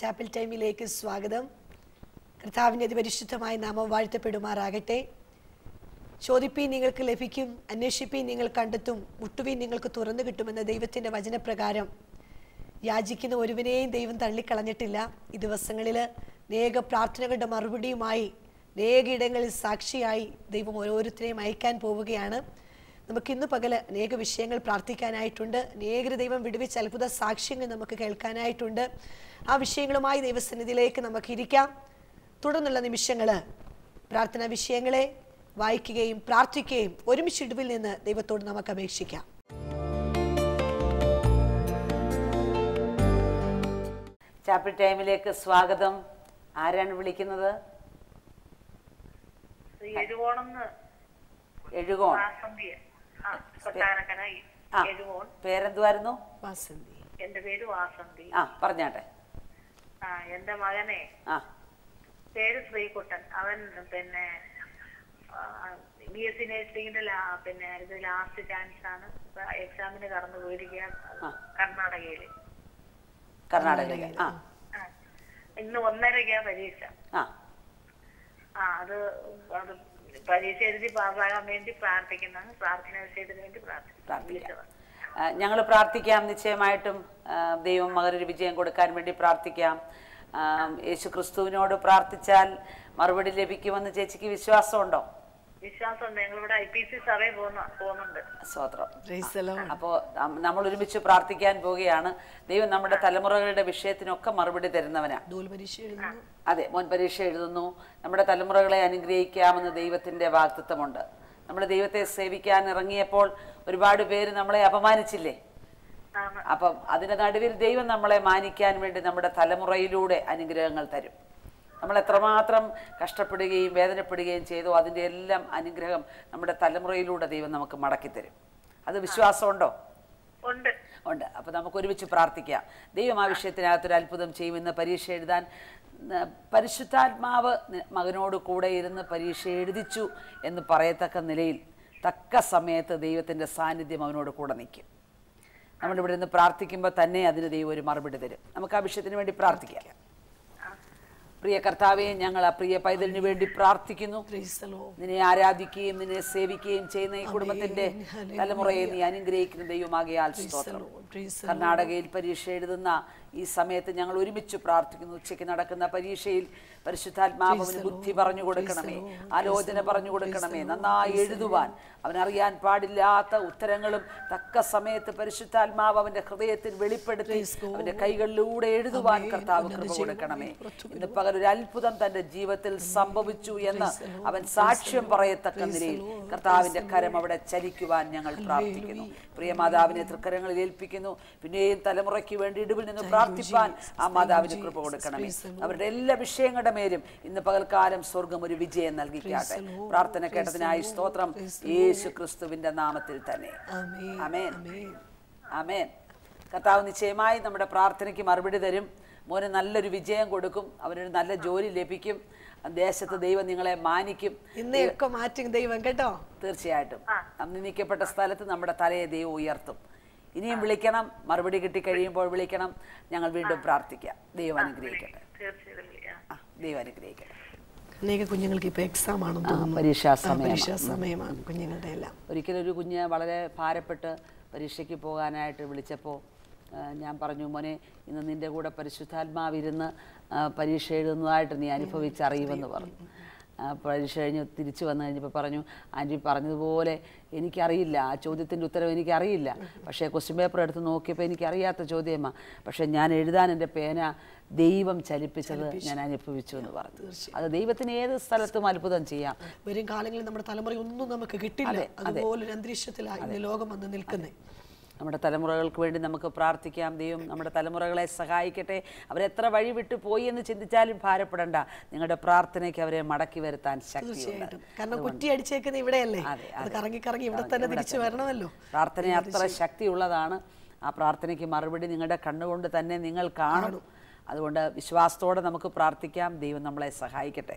Chapel ടൈമിലേക്ക് സ്വാഗതം കർത്താവിൻ്റെ അതിപരിശുദ്ധമായ നാമം വാഴ്ത്തപ്പെടുമാറാകട്ടെ ചോദിപ്പീൻ നിങ്ങൾക്ക് ലഭിക്കും അന്വേഷിപ്പീൻ നിങ്ങൾ കണ്ടെത്തും മുട്ടുവീൻ നിങ്ങൾക്ക് തുറന്നു കിട്ടുമെന്ന ദൈവത്തിൻ്റെ വചനപ്രകാരം യാചിക്കുന്ന ഒരുവനെയും ദൈവം തള്ളിക്കളഞ്ഞിട്ടില്ല ഈ ദിവസങ്ങളിൽ അനേക പ്രാർത്ഥനകളുടെ മറുപടിയുമായി അനേക ഇടങ്ങളിൽ സാക്ഷിയായി ദൈവം ഓരോരുത്തരെയും അയക്കാൻ പോവുകയാണ് നമുക്കിന്ന് പകൽ അനേക വിഷയങ്ങൾ പ്രാർത്ഥിക്കാനായിട്ടുണ്ട് അനേക ദൈവം വിടുവിച്ച അത്ഭുത സാക്ഷ്യങ്ങൾ നമുക്ക് കേൾക്കാനായിട്ടുണ്ട് ആ വിഷയങ്ങളുമായി ദൈവസന്നിധിയിലേക്ക് നമുക്ക് ഇരിക്കാം തുടർന്നുള്ള നിമിഷങ്ങൾ പ്രാർത്ഥനാ വിഷയങ്ങളെ വായിക്കുകയും പ്രാർത്ഥിക്കുകയും ഒരുമിച്ച് ഇടിവിൽ നിന്ന് ദൈവത്തോട് നമുക്ക് അപേക്ഷിക്കാം ചാപ്പിൾ ടൈമിലേക്ക് സ്വാഗതം ആരാണ് വിളിക്കുന്നത് എഴുകോണെന്ന് എഴുകോൺ വാസന്തി ആ കൊട്ടാരക്കര ആ എഴുകോൺ പേരെന്തുവായിരുന്നു വാസന്തി എന്റെ പേര് വാസന്തി ആ പറഞ്ഞാട്ടെ ആ എന്റെ മകനെ ആ പേര് ശ്രീകുട്ടൻ അവൻ പിന്നെ ബി എസ് സി നഴ്സിംഗിന്റെ ലാ- പിന്നെ ഇത് ലാസ്റ്റ് ചാൻസ് ആണ് എക്സാമിന് കടന്നു പോയിരിക്കുക ആ. കർണാടകയില് കർണാടകയിലെ ആ ആ. ഇന്ന് ഒന്നരക്കാ പരീക്ഷ ആ ആ അത് അത് പരീക്ഷ എഴുതി പാസ്സാകാൻ വേണ്ടി പ്രാർത്ഥിക്കുന്നതാണ് പ്രാർത്ഥന വിഷയത്തിന് വേണ്ടി പ്രാർത്ഥിക്കുന്നു പ്രാർത്ഥിക്കാം വിളിച്ചതാണ് ഞങ്ങൾ പ്രാർത്ഥിക്കാം നിശ്ചയമായിട്ടും ആ, ദൈവം മകനൊരു വിജയം കൊടുക്കാൻ വേണ്ടി പ്രാർത്ഥിക്കാം ആ, യേശു ക്രിസ്തുവിനോട് പ്രാർത്ഥിച്ചാൽ മറുപടി ലഭിക്കുമെന്ന് ചേച്ചിക്ക് വിശ്വാസമുണ്ടോ വിശ്വാസമുണ്ട് ഞങ്ങളിവിടെ ഐ പി സി സഭയിൽ പോകുന്ന പോകുന്നുണ്ട് സ്വത്രം Praise the Lord. അപ്പോൾ നമ്മൾ ഒരുമിച്ച് പ്രാർത്ഥിക്കാൻ പോവുകയാണ് ദൈവം നമ്മുടെ തലമുറകളുടെ വിഷയത്തിനൊക്കെ മറുപടി തരുന്നവനാണ് നൂൽ പരീക്ഷ എഴുതുന്നു അതെ മുൻ പരീക്ഷ എഴുതുന്നു നമ്മുടെ തലമുറകളെ അനുഗ്രഹിക്കാമെന്ന് ദൈവത്തിൻ്റെ വാക്തത്വമുണ്ട് നമ്മൾ ദൈവത്തെ സേവിക്കാൻ ഇറങ്ങിയപ്പോൾ ഒരുപാട് പേര് നമ്മളെ അപമാനിച്ചില്ലേ ആണ് അപ്പം അതിൻ്റെ നടുവിൽ ദൈവം നമ്മളെ മാനിക്കാൻ വേണ്ടി നമ്മുടെ തലമുറയിലൂടെ അനുഗ്രഹങ്ങൾ തരും നമ്മൾ എത്രമാത്രം കഷ്ടപ്പെടുകയും വേദനപ്പെടുകയും ചെയ്തോ അതിൻ്റെ എല്ലാം അനുഗ്രഹം നമ്മുടെ തലമുറയിലൂടെ ദൈവം നമുക്ക് മടക്കി തരും അത് വിശ്വാസമുണ്ടോ ഉണ്ട് ഉണ്ട് അപ്പോൾ നമുക്ക് ഒരുമിച്ച് പ്രാർത്ഥിക്കാം ദൈവം ആ വിഷയത്തിനകത്തൊരു അത്ഭുതം ചെയ്യുമെന്ന് പരീക്ഷ എഴുതാൻ ന- പരിശുദ്ധാത്മാവ് നി- മകനോട് കൂടെ ഇരുന്ന് പരീക്ഷ എഴുതിച്ചു എന്ന് പറയത്തക്ക നിലയിൽ തക്ക സമയത്ത് ദൈവത്തിൻ്റെ സാന്നിധ്യം അവനോട് കൂടെ നിൽക്കും നമ്മളിവിടെ നിന്ന് പ്രാർത്ഥിക്കുമ്പോൾ തന്നെ അതിന് ദൈവം ഒരു മറുപടി തരും നമുക്ക് ആ വിഷയത്തിന് വേണ്ടി പ്രാർത്ഥിക്കാം പ്രിയ കർത്താവെ ഞങ്ങൾ ആ പ്രിയ പൈതലിന് വേണ്ടി പ്രാർത്ഥിക്കുന്നു Praise the Lord. നിന്നെ ആരാധിക്കുകയും നിന്നെ സേവിക്കുകയും ചെയ്യുന്ന ഈ കുടുംബത്തിന്റെ Hallelujah. തലമുറയെ നീ അനുഗ്രഹിക്കുന്ന ദൈവമാകിയാൽ സ്തോത്രം Lord. Praise the കർണാടകയിൽ പരീക്ഷ എഴുതുന്ന ഈ സമയത്ത് ഞങ്ങൾ ഒരുമിച്ച് പ്രാർത്ഥിക്കുന്നു ഉച്ചയ്ക്ക് നടക്കുന്ന പരീക്ഷയിൽ പരിശുദ്ധാത്മാവിന് ബുദ്ധി പറഞ്ഞു കൊടുക്കണമേ ആലോചന പറഞ്ഞു കൊടുക്കണമേ നന്നായി എഴുതുവാൻ അവനറിയാൻ പാടില്ലാത്ത ഉത്തരങ്ങളും തക്ക സമയത്ത് പരിശുദ്ധാത്മാവ് അവന്റെ ഹൃദയത്തിൽ വെളിപ്പെടുത്തി അവന്റെ കൈകളിലൂടെ എഴുതുവാൻ കർത്താവ് കൃപ കൊടുക്കണമേ ഇന്ന് പകൽ ഒരു അത്ഭുതം തന്റെ ജീവിതത്തിൽ സംഭവിച്ചു എന്ന് അവൻ സാക്ഷ്യം പറയത്തക്ക നിലയിൽ കർത്താവിന്റെ കരം അവിടെ ചലിക്കുവാൻ ഞങ്ങൾ പ്രാർത്ഥിക്കുന്നു പ്രിയ മാതാവിനെ തൃക്കരങ്ങളിൽ ഏൽപ്പിക്കുന്നു പിന്നെയും തലമുറയ്ക്ക് വേണ്ടി ഇടിവിൽ നിന്ന് പ്രാർത്ഥിപ്പാൻ ആ മാതാവിന് കൃപ കൊടുക്കണമേ അവരുടെ എല്ലാ വിഷയങ്ങളുടെ മേലും ഇന്ന് പകൽക്കാലം സ്വർഗം ഒരു വിജയം നൽകിക്കാട്ടെ പ്രാർത്ഥന കേട്ടതിനായി സ്തോത്രം യേശു ക്രിസ്തുവിന്റെ നാമത്തിൽ തന്നെ Amen. അമേൻ Amen. അമേൻ കർത്താവ് നിശ്ചയമായി നമ്മുടെ പ്രാർത്ഥനയ്ക്ക് മറുപടി തരും മോന് നല്ലൊരു വിജയം കൊടുക്കും അവനൊരു നല്ല ജോലി ലഭിക്കും ദേശത്ത് ദൈവം നിങ്ങളെ മാനിക്കും ഇന്നെയൊക്കെ മാറ്റും ദൈവം കേട്ടോ തീർച്ചയായിട്ടും നിന്ദിക്കപ്പെട്ട സ്ഥലത്ത് നമ്മുടെ തലയെ ദൈവം ഉയർത്തും ഇനിയും വിളിക്കണം മറുപടി കിട്ടിക്കഴിയുമ്പോൾ വിളിക്കണം ഞങ്ങൾ വീണ്ടും പ്രാർത്ഥിക്കാം ദൈവം അനുഗ്രഹിക്കട്ടെ തീർച്ചയായിട്ടും വിളിക്കാം. ആ ദൈവം അനുഗ്രഹിക്കട്ടെ അനേക കുഞ്ഞുങ്ങൾക്ക് ഇപ്പൊ എക്സാം ആണെന്ന് ആ, തോന്നുന്നു പരീക്ഷാ ആ, സമയമാണ്. പരീക്ഷാ സമയമാണ് കുഞ്ഞുങ്ങളുടെ എല്ലാം ഒരിക്കലൊരു കുഞ്ഞ് വളരെ ഭാരപ്പെട്ട് പരീക്ഷയ്ക്ക് പോകാനായിട്ട് വിളിച്ചപ്പോൾ ആ, ഞാൻ പറഞ്ഞു മോനെ ഇന്ന് നിൻ്റെ കൂടെ പരിശുദ്ധാത്മാവിരുന്ന് ആ, പരീക്ഷ എഴുതുന്നതായിട്ട് നീ അനുഭവിച്ചറിയുമെന്ന് പറഞ്ഞു ആ, പരീക്ഷ കഴിഞ്ഞ് തിരിച്ചു വന്നു കഴിഞ്ഞപ്പോൾ പറഞ്ഞു ആൻറ്റി പറഞ്ഞതുപോലെ എനിക്കറിയില്ല ആ ചോദ്യത്തിൻ്റെ ഉത്തരം എനിക്കറിയില്ല പക്ഷേ ക്വസ്റ്റ്യൻ പേപ്പർ എടുത്ത് നോക്കിയപ്പോൾ എനിക്കറിയാത്ത ചോദ്യമാണ് പക്ഷേ ഞാൻ എഴുതാൻ എൻ്റെ പേന ദൈവം ചലിപ്പിച്ചത് ഞാൻ അനുഭവിച്ചു എന്ന് പറഞ്ഞു അത് ദൈവത്തിന് ഏത് സ്ഥലത്തും അത്ഭുതം ചെയ്യാം വരും കാലങ്ങളിൽ നമ്മുടെ തലമുറ ഒന്നും നമുക്ക് കിട്ടില്ല അതെ, അതെ. അതുപോലൊരു അന്തരീക്ഷത്തിലാണ് ഇന്ന് ലോകം വന്ന് നിൽക്കുന്നത് നമ്മുടെ തലമുറകൾക്ക് വേണ്ടി നമുക്ക് പ്രാർത്ഥിക്കാം ദൈവം നമ്മുടെ തലമുറകളെ സഹായിക്കട്ടെ അവരെത്ര വഴി വിട്ടു പോയി എന്ന് ചിന്തിച്ചാലും ഭാരപ്പെടണ്ട നിങ്ങളുടെ പ്രാർത്ഥനയ്ക്ക് അവരെ മടക്കി വരുത്താൻ ശക്തിയുണ്ട് തീർച്ചയായിട്ടും കാരണം കുറ്റി അടിച്ചേക്കുന്നത് ഇവിടെയല്ലേ അതെ, അത് അതെ. കറങ്ങി കറങ്ങി ഇവിടെ തന്നെ തിരിച്ചു വരണമല്ലോ പ്രാർത്ഥന അത്ര ശക്തിയുള്ളതാണ് ആ പ്രാർത്ഥനയ്ക്ക് മറുപടി നിങ്ങളുടെ കണ്ണുകൊണ്ട് തന്നെ നിങ്ങൾ കാണും അതുകൊണ്ട് വിശ്വാസത്തോടെ നമുക്ക് പ്രാർത്ഥിക്കാം ദൈവം നമ്മളെ സഹായിക്കട്ടെ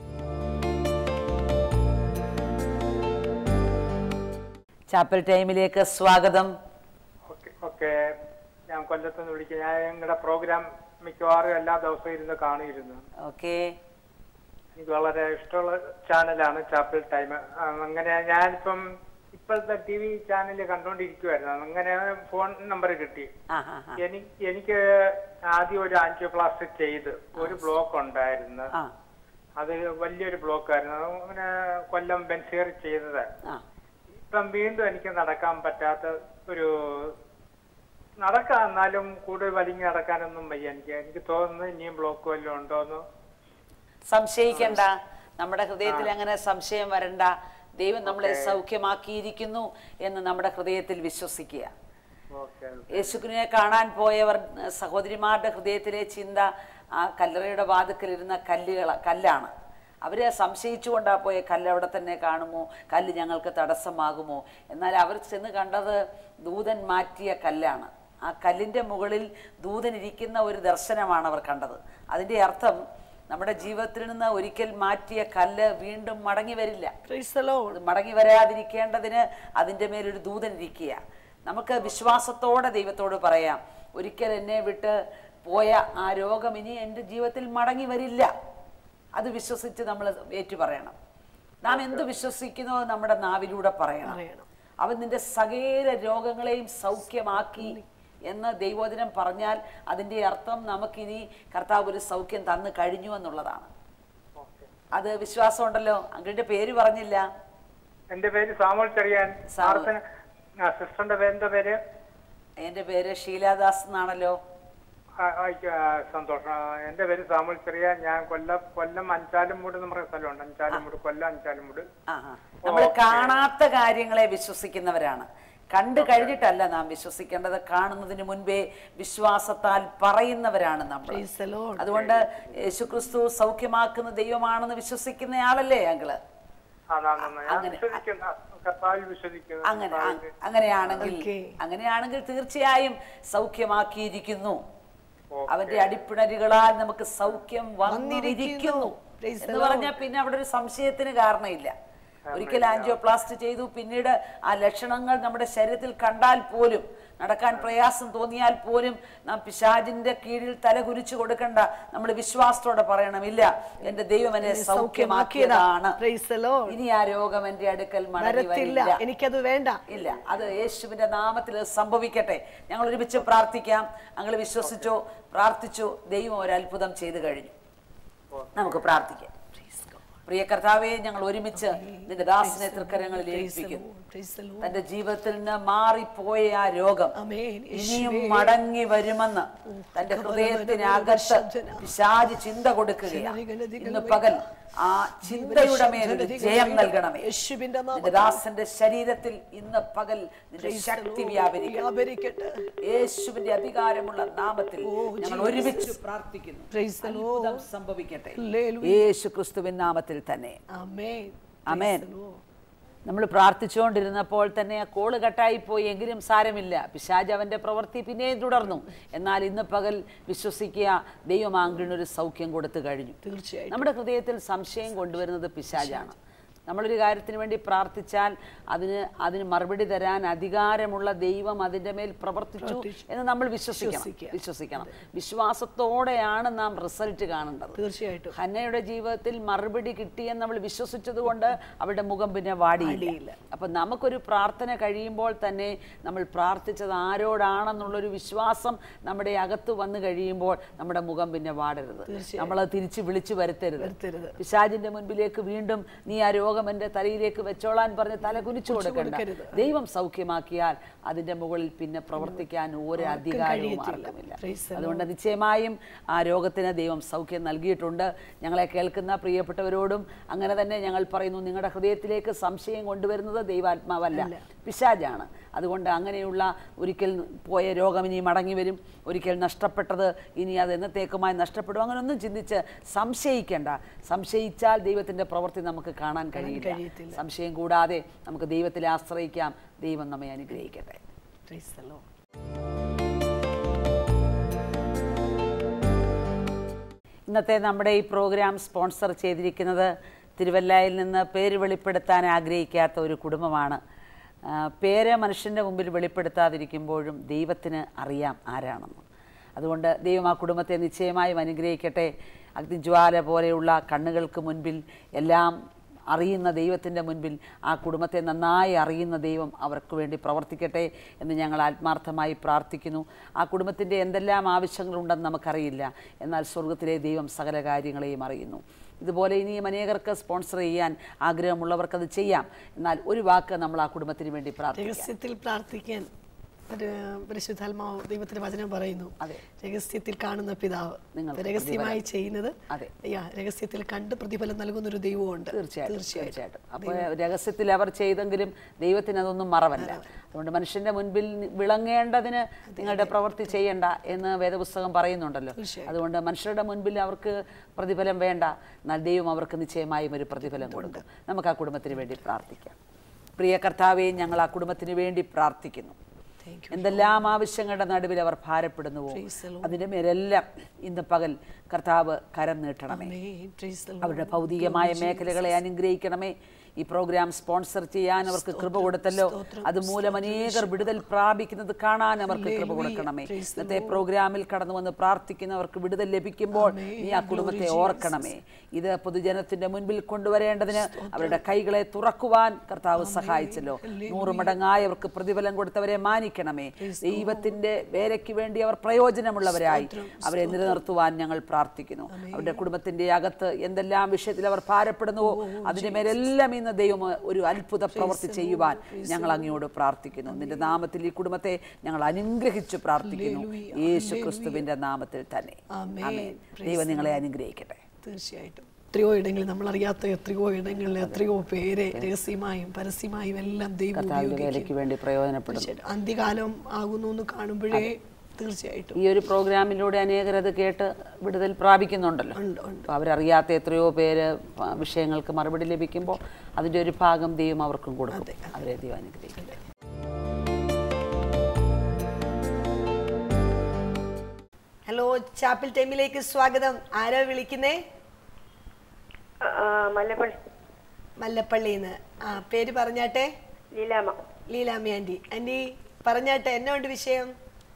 ചാപ്പൽ ടൈമിലേക്ക് സ്വാഗതം ഓക്കെ ഓക്കെ ഞാൻ കൊല്ലത്തുനിന്ന് വിളിക്കുക ഞാൻ നിങ്ങളുടെ പ്രോഗ്രാം മിക്കവാറും എല്ലാ ദിവസവും ഇരുന്ന് കാണിയിരുന്നു ഓക്കെ എനിക്ക് വളരെ ഇഷ്ടമുള്ള ചാനലാണ് ചാപ്പിൾ ടൈം അങ്ങനെ ഞാനിപ്പം ഇപ്പോഴത്തെ ടി വി ചാനൽ കണ്ടുകൊണ്ടിരിക്കുവായിരുന്നു അങ്ങനെ ഫോൺ നമ്പർ കിട്ടി ആ ഹാ ഹാ എനിക്ക് എനിക്ക് ആദ്യം ഒരു ആൻജിയോപ്ലാസ്റ്റി ചെയ്ത് ഒരു ബ്ലോക്ക് ഉണ്ടായിരുന്നു ആ അത് വലിയൊരു ബ്ലോക്ക് ആയിരുന്നു അത് അങ്ങനെ കൊല്ലം ബെൻസിയർ ചെയ്തത് ആ ഇപ്പം വീണ്ടും എനിക്ക് നടക്കാൻ പറ്റാത്ത ഒരു നടക്കാം എന്നാലും കൂടുതൽ വലിഞ്ഞ് നടക്കാനൊന്നും വയ്യ എനിക്ക് എനിക്ക് തോന്നുന്നു ഇനിയും ബ്ലോക്ക് വല്ലതും ഉണ്ടോന്ന് സംശയിക്കണ്ട നമ്മുടെ ഹൃദയത്തിൽ അങ്ങനെ സംശയം വരണ്ട ദൈവം നമ്മളെ സൗഖ്യമാക്കിയിരിക്കുന്നു എന്ന് നമ്മുടെ ഹൃദയത്തിൽ വിശ്വസിക്കുക ഓക്കെ യേശുവിനെ കാണാൻ പോയവർ ഏഹ്, സഹോദരിമാരുടെ ഹൃദയത്തിലെ ചിന്ത ആ കല്ലറയുടെ വാതുക്കലിരുന്ന കല്ലുകൾ കല്ലാണ് അവരെ സംശയിച്ചുകൊണ്ടാ പോയ കല്ല് അവിടെ തന്നെ കാണുമോ കല്ല് ഞങ്ങൾക്ക് തടസ്സമാകുമോ എന്നാൽ അവർ ചെന്ന് കണ്ടത് ദൂതൻ മാറ്റിയ കല്ലാണ് ആ കല്ലിൻ്റെ മുകളിൽ ദൂതൻ ഇരിക്കുന്ന ഒരു ദർശനമാണ് അവർ കണ്ടത് അതിൻ്റെ അർത്ഥം നമ്മുടെ ജീവിതത്തിൽ നിന്ന് ഒരിക്കൽ മാറ്റിയ കല്ല് വീണ്ടും മടങ്ങി വരില്ല Praise the Lord. അത് മടങ്ങി വരാതിരിക്കേണ്ടതിന് അതിൻ്റെ മേലൊരു ദൂതൻ ഇരിക്കുക നമുക്ക് വിശ്വാസത്തോടെ ദൈവത്തോട് പറയാം ഒരിക്കൽ എന്നെ വിട്ട് പോയ ആ രോഗം ഇനി എൻ്റെ ജീവിതത്തിൽ മടങ്ങി വരില്ല അത് വിശ്വസിച്ച് നമ്മൾ ഏറ്റു പറയണം നാം എന്ത് വിശ്വസിക്കുന്നോ അത് നമ്മുടെ നാവിലൂടെ പറയണം പറയണം. അവൻ നിന്റെ സകല രോഗങ്ങളെയും സൗഖ്യമാക്കി എന്ന് ദൈവോചനം പറഞ്ഞാൽ അതിൻ്റെ അർത്ഥം നമുക്കിനി കർത്താവ് ഒരു സൗഖ്യം തന്നു കഴിഞ്ഞു എന്നുള്ളതാണ് ഓക്കെ അത് വിശ്വാസമുണ്ടല്ലോ അങ്കിളിന്റെ പേര് പറഞ്ഞില്ല എന്റെ പേര് സാമുൽ ചെറിയാൻ സാമുൽ. മാർത്തൻ ആ, സിസ്റ്ററിന്റെ പേരെന്താ പേര് എൻ്റെ പേര് ഷീലാദാസ് എന്നാണല്ലോ ആ, ആ, ആ, സന്തോഷം ആ, എന്റെ പേര് സാമുൽ ചെറിയാൻ ഞാൻ കൊല്ലം കൊല്ലം അഞ്ചാലുംമൂട് എന്ന് പറയുന്ന സ്ഥലമുണ്ട് അഞ്ചാലുംമൂട് കൊല്ലം അഞ്ചാലുംമൂട് ആ നമ്മൾ കാണാത്ത കാര്യങ്ങളെ വിശ്വസിക്കുന്നവരാണ് കണ്ടു കഴിഞ്ഞിട്ടല്ല നാം വിശ്വസിക്കേണ്ടത് കാണുന്നതിന് മുൻപേ വിശ്വാസത്താൽ പറയുന്നവരാണ് നമ്മൾ Praise the Lord. അതുകൊണ്ട് യേശുക്രിസ്തു സൗഖ്യമാക്കുന്ന ദൈവമാണെന്ന് വിശ്വസിക്കുന്ന ആളല്ലേ ഞങ്ങള് ആ, ന- ന- ന- ഞാൻ അങ്ങനെ. വിശ്വസിക്കുന്നു കർത്താവിൽ വിശ്വസിക്കുന്നു അങ്ങനെ അ- കർത്താവിൽ- അങ്ങനെയാണെങ്കിൽ Okay. അങ്ങനെയാണെങ്കിൽ തീർച്ചയായും സൗഖ്യമാക്കിയിരിക്കുന്നു Okay. അവന്റെ അടിപ്പിണരുകളാൽ നമുക്ക് സൗഖ്യം വന്നിരിക്കുന്നു Praise the എന്ന് പറഞ്ഞാൽ പിന്നെ അവിടെ ഒരു സംശയത്തിന് കാരണമില്ല ഒരിക്കൽ ആൻജിയോപ്ലാസ്റ്റ് ചെയ്തു പിന്നീട് ആ ലക്ഷണങ്ങൾ നമ്മുടെ ശരീരത്തിൽ കണ്ടാൽ പോലും നടക്കാൻ പ്രയാസം തോന്നിയാൽ പോലും നാം പിശാചിന്റെ കീഴിൽ തല കുരിച്ചു കൊടുക്കണ്ട നമ്മൾ വിശ്വാസത്തോടെ പറയണമില്ല എന്റെ ദൈവം എന്നെ സൗഖ്യമാക്കിയതാണ് Praise the Lord. ഇനി ആ രോഗം എന്റെ അടുക്കൽ മടങ്ങി വരത്തില്ല വരില്ല എനിക്കത് വേണ്ട ഇല്ല അത് യേശുവിന്റെ നാമത്തിൽ അത് സംഭവിക്കട്ടെ ഞങ്ങൾ ഒരുമിച്ച് പ്രാർത്ഥിക്കാം ഞങ്ങൾ വിശ്വസിച്ചോ പ്രാർത്ഥിച്ചോ ദൈവം ഒരു അത്ഭുതം ചെയ്തു കഴിഞ്ഞു നമുക്ക് പ്രാർത്ഥിക്കാം പ്രിയ കർത്താവെ ഞങ്ങൾ ഒരുമിച്ച് നിന്റെ ദാസനെ തൃക്കരങ്ങളിൽ Praise the ഏൽപ്പിക്കുന്നു Lord. Praise the Lord. തന്റെ ജീവിതത്തിൽ നിന്ന് മാറിപ്പോയ ആ രോഗം ആമേൻ. ഇനിയും യേശുവേ. മടങ്ങി വരുമെന്ന് തന്റെ ഹൃദയത്തിനകത്ത് പിശാജ് ചിന്ത കൊടുക്കുകയാണ് ഇന്ന് പകൽ ആ ചിന്തയുടെ മേലൊരു ജയം നൽകണമേ യേശുവിന്റെ നിന്റെ നാമത്തിൽ ദാസന്റെ ശരീരത്തിൽ ഇന്ന് പകൽ നിന്റെ Praise the ശക്തി Lord. വ്യാപരിക്കണം വ്യാപരിക്കട്ടെ യേശുവിന്റെ അധികാരമുള്ള നാമത്തിൽ ഓ, ഞങ്ങൾ Jesus. ഒരുമിച്ച് പ്രാർത്ഥിക്കുന്നു Praise the അത്ഭുതം Lord. സംഭവിക്കട്ടെ Hallelujah. യേശു ക്രിസ്തുവിൻ നാമത്തിൽ തന്നെ ആമേൻ ആമേൻ. Praise the Lord. നമ്മൾ പ്രാർത്ഥിച്ചുകൊണ്ടിരുന്നപ്പോൾ തന്നെ ആ കോള് കട്ടായി പോയി എങ്കിലും സാരമില്ല പിശാജ് അവന്റെ പ്രവൃത്തി പിന്നെയും തുടർന്നു എന്നാൽ ഇന്ന് പകൽ വിശ്വസിക്കുക ദൈവമാങ്കിനൊരു സൗഖ്യം കൊടുത്തു കഴിഞ്ഞു തീർച്ചയായിട്ടും നമ്മുടെ ഹൃദയത്തിൽ സംശയം കൊണ്ടുവരുന്നത് പിശാജാണ് നമ്മളൊരു കാര്യത്തിന് വേണ്ടി പ്രാർത്ഥിച്ചാൽ അതിന് അതിന് മറുപടി തരാൻ അധികാരമുള്ള ദൈവം അതിൻ്റെ മേൽ പ്രവർത്തിച്ചു പ്രവർത്തിച്ചു. എന്ന് നമ്മൾ വിശ്വസിക്കണം വിശ്വസിക്കുക. വിശ്വസിക്കണം വിശ്വാസത്തോടെയാണ് നാം റിസൾട്ട് കാണേണ്ടത് തീർച്ചയായിട്ടും ഹന്നയുടെ ജീവിതത്തിൽ മറുപടി കിട്ടിയെന്ന് നമ്മൾ വിശ്വസിച്ചത് കൊണ്ട് അവളുടെ മുഖം പിന്നെ വാടിയില്ല വാടിയില്ല. അപ്പൊ നമുക്കൊരു പ്രാർത്ഥന കഴിയുമ്പോൾ തന്നെ നമ്മൾ പ്രാർത്ഥിച്ചത് ആരോടാണെന്നുള്ളൊരു വിശ്വാസം നമ്മുടെ അകത്ത് വന്നു കഴിയുമ്പോൾ നമ്മുടെ മുഖം പിന്നെ വാടരുത് തീർച്ചയായും. നമ്മളത് തിരിച്ച് വിളിച്ചു വരുത്തരുത് വരുത്തരുത്. പിശാജിന്റെ മുൻപിലേക്ക് വീണ്ടും നീ ആ രോഗം എന്റെ തലയിലേക്ക് വെച്ചോളാൻ പറഞ്ഞ് തല കുനിച്ചു കൊടുക്കണ്ട കൊടുക്കരുത്. ദൈവം സൗഖ്യമാക്കിയാൽ അതിന്റെ മുകളിൽ പിന്നെ പ്രവർത്തിക്കാൻ ഒരു അധികാരവും കഴിയത്തില്ല. ആർക്കുമില്ല Praise the അതുകൊണ്ട് നിശ്ചയമായും ആ രോഗത്തിന് ദൈവം സൗഖ്യം നൽകിയിട്ടുണ്ട് ഞങ്ങളെ കേൾക്കുന്ന പ്രിയപ്പെട്ടവരോടും അങ്ങനെ തന്നെ ഞങ്ങൾ പറയുന്നു നിങ്ങളുടെ ഹൃദയത്തിലേക്ക് സംശയം കൊണ്ടുവരുന്നത് ദൈവാത്മാവല്ല പിശാജാണ് അതുകൊണ്ട് അങ്ങനെയുള്ള ഒരിക്കൽ പോയ രോഗം ഇനി മടങ്ങി വരും ഒരിക്കൽ നഷ്ടപ്പെട്ടത് ഇനി അത് എന്നത്തേക്കുമായി നഷ്ടപ്പെടും അങ്ങനെയൊന്നും ചിന്തിച്ച് സംശയിക്കേണ്ട സംശയിച്ചാൽ ദൈവത്തിൻ്റെ പ്രവൃത്തി നമുക്ക് കാണാൻ കഴിയില്ല കഴിയത്തില്ല. സംശയം കൂടാതെ നമുക്ക് ദൈവത്തിൽ ആശ്രയിക്കാം ദൈവം നമ്മെ അനുഗ്രഹിക്കട്ടെ Praise the Lord. ഇന്നത്തെ നമ്മുടെ ഈ പ്രോഗ്രാം സ്പോൺസർ ചെയ്തിരിക്കുന്നത് തിരുവല്ലയിൽ നിന്ന് പേര് വെളിപ്പെടുത്താൻ ആഗ്രഹിക്കാത്ത ഒരു കുടുംബമാണ് ആ, പേര് മനുഷ്യൻ്റെ മുമ്പിൽ വെളിപ്പെടുത്താതിരിക്കുമ്പോഴും ദൈവത്തിന് അറിയാം ആരാണെന്ന് അതുകൊണ്ട് ദൈവം ആ കുടുംബത്തെ നിശ്ചയമായും അനുഗ്രഹിക്കട്ടെ അഗ്നിജ്വാല പോലെയുള്ള കണ്ണുകൾക്ക് മുൻപിൽ എല്ലാം അറിയുന്ന ദൈവത്തിൻ്റെ മുൻപിൽ ആ കുടുംബത്തെ നന്നായി അറിയുന്ന ദൈവം അവർക്ക് വേണ്ടി പ്രവർത്തിക്കട്ടെ എന്ന് ഞങ്ങൾ ആത്മാർത്ഥമായി പ്രാർത്ഥിക്കുന്നു ആ കുടുംബത്തിൻ്റെ എന്തെല്ലാം ആവശ്യങ്ങളുണ്ടെന്ന് നമുക്കറിയില്ല എന്നാൽ സ്വർഗത്തിലെ ദൈവം സകല കാര്യങ്ങളെയും അറിയുന്നു ഇതുപോലെ ഇനിയും അനേകർക്ക് സ്പോൺസർ ചെയ്യാൻ ആഗ്രഹമുള്ളവർക്കത് ചെയ്യാം എന്നാൽ ഒരു വാക്ക് നമ്മൾ ആ കുടുംബത്തിന് വേണ്ടി പ്രാർത്ഥിക്കാം രഹസ്യത്തിൽ പ്രാർത്ഥിക്കാൻ ഒരു പരിശുദ്ധാത്മാവ് ദൈവത്തിന്റെ വചനം പറയുന്നു അതെ. രഹസ്യത്തിൽ കാണുന്ന പിതാവ് നിങ്ങൾക്ക് രഹസ്യമായി ചെയ്യുന്നത് അതെ. യാ, രഹസ്യത്തിൽ കണ്ട് പ്രതിഫലം നൽകുന്ന ഒരു ദൈവമുണ്ട് തീർച്ചയായിട്ടും തീർച്ചയായിട്ടും അപ്പോൾ രഹസ്യത്തിൽ അവർ ചെയ്തെങ്കിലും ദൈവത്തിന് അതൊന്നും മറവല്ല അതുകൊണ്ട് മനുഷ്യന്റെ മുൻപിൽ വിളങ്ങേണ്ടതിന് നിങ്ങളുടെ പ്രവൃത്തി ചെയ്യണ്ട എന്ന് വേദപുസ്തകം പറയുന്നുണ്ടല്ലോ അതുകൊണ്ട് മനുഷ്യരുടെ മുൻപിൽ അവർക്ക് പ്രതിഫലം വേണ്ട എന്നാൽ ദൈവം അവർക്ക് നിശ്ചയമായും ഒരു പ്രതിഫലം കൊടുക്കും നമുക്ക് ആ കുടുംബത്തിന് വേണ്ടി പ്രാർത്ഥിക്കാം പ്രിയ കർത്താവെ ഞങ്ങൾ ആ കുടുംബത്തിന് വേണ്ടി പ്രാർത്ഥിക്കുന്നു Thank എന്തെല്ലാം ആവശ്യങ്ങളുടെ നടുവിൽ അവർ ഭാരപ്പെടുന്നുവോ Praise the Lord. അതിൻ്റെ മേലെല്ലാം ഇന്ന് പകൽ കർത്താവ് കരം നീട്ടണമേ Amen. Praise the Lord. അവരുടെ ഭൗതികമായ മേഖലകളെ അനുഗ്രഹിക്കണമേ ഈ പ്രോഗ്രാം സ്പോൺസർ ചെയ്യാൻ അവർക്ക് കൃപ കൊടുത്തല്ലോ അതുമൂലം അനേകർ വിടുതൽ പ്രാപിക്കുന്നത് കാണാൻ അവർക്ക് കൃപ കൊടുക്കണമേ ഇന്നത്തെ പ്രോഗ്രാമിൽ കടന്നു വന്ന് പ്രാർത്ഥിക്കുന്നവർക്ക് വിടുതൽ ലഭിക്കുമ്പോൾ നീ ആ കുടുംബത്തെ ഓർക്കണമേ ഇത് പൊതുജനത്തിന്റെ മുൻപിൽ കൊണ്ടുവരേണ്ടതിന് അവരുടെ കൈകളെ തുറക്കുവാൻ കർത്താവ് സഹായിച്ചല്ലോ നൂറ് മടങ്ങായി അവർക്ക് പ്രതിഫലം കൊടുത്തവരെ മാനിക്കണമേ ദൈവത്തിന്റെ വേലയ്ക്ക് വേണ്ടി അവർ പ്രയോജനമുള്ളവരായി അവരെ നിലനിർത്തുവാൻ ഞങ്ങൾ പ്രാർത്ഥിക്കുന്നു അവരുടെ കുടുംബത്തിന്റെ അകത്ത് എന്തെല്ലാം വിഷയത്തിൽ അവർ ഭാരപ്പെടുന്നുവോ അതിന്റെ മേലെല്ലാം ഇന്ന് ദൈവം ഒരു അത്ഭുത പ്രവൃത്തി ചെയ്യുവാൻ ഞങ്ങൾ അങ്ങയോട് പ്രാർത്ഥിക്കുന്നു നിന്റെ നാമത്തിൽ ഈ കുടുംബത്തെ ഞങ്ങൾ അനുഗ്രഹിച്ചു പ്രാർത്ഥിക്കുന്നു യേശു ക്രിസ്തുവിന്റെ നാമത്തിൽ തന്നെ ആമേൻ. ആമേൻ. ദൈവം നിങ്ങളെ അനുഗ്രഹിക്കട്ടെ തീർച്ചയായിട്ടും എത്രയോ ഇടങ്ങളിൽ നമ്മൾ അറിയാത്ത എത്രയോ ഇടങ്ങളിൽ എത്രയോ പേരെ രഹസ്യമായും പരസ്യമായും എല്ലാം ദൈവം കർത്താവിന്റെ ഉപയോഗിക്കും വേലയ്ക്ക് വേണ്ടി പ്രയോജനപ്പെടുന്നു തീർച്ചയായിട്ടും അന്ത്യകാലം ആകുന്നു എന്ന് കാണുമ്പോഴേ തീർച്ചയായിട്ടും ഈ ഒരു പ്രോഗ്രാമിലൂടെ അനേകർ അത് കേട്ട് വിടുതൽ പ്രാപിക്കുന്നുണ്ടല്ലോ ഉണ്ട് ഉണ്ട് അപ്പോൾ അവരറിയാത്ത എത്രയോ പേര് പ- വിഷയങ്ങൾക്ക് മറുപടി ലഭിക്കുമ്പോൾ അതിൻ്റെ ഒരു ഭാഗം ദൈവം അവർക്കും കൊടുക്കും അവരെ ദൈവം അനുഗ്രഹിക്കട്ടെ ഹലോ ചാപ്പിൽ ടൈമിലേക്ക് സ്വാഗതം ആരാ വിളിക്കുന്നേ മല്ലപ്പള്ളി മല്ലപ്പള്ളിന്ന് ആ പേര് പറഞ്ഞാട്ടെ ലീലാമ്മ ലീലാമ്മ ആൻറ്റി ആൻറ്റി പറഞ്ഞാട്ടെ എന്നാ ഉണ്ട് വിഷയം